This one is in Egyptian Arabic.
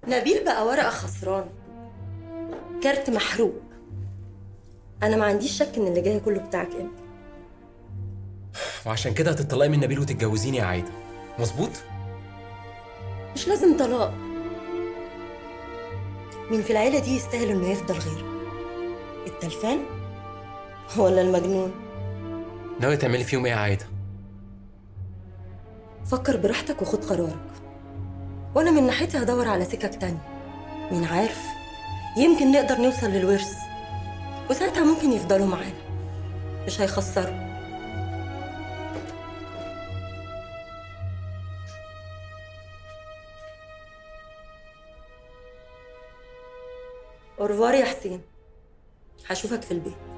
نبيل بقى ورقة خسرانة كارت محروق أنا ما عنديش شك إن اللي جاي كله بتاعك أنت وعشان كده هتطلقي من نبيل وتتجوزيني يا عايده مظبوط مش لازم طلاق مين في العيلة دي يستاهل إنه يفضل غيره التلفان ولا المجنون ناوي تعملي فيهم ايه يا عايده فكر براحتك وخد قرارك وانا من ناحيتي هدور على سكك تانية مين عارف يمكن نقدر نوصل للورث وساعتها ممكن يفضلوا معانا مش هيخسروا اورفوار يا حسين هشوفك في البيت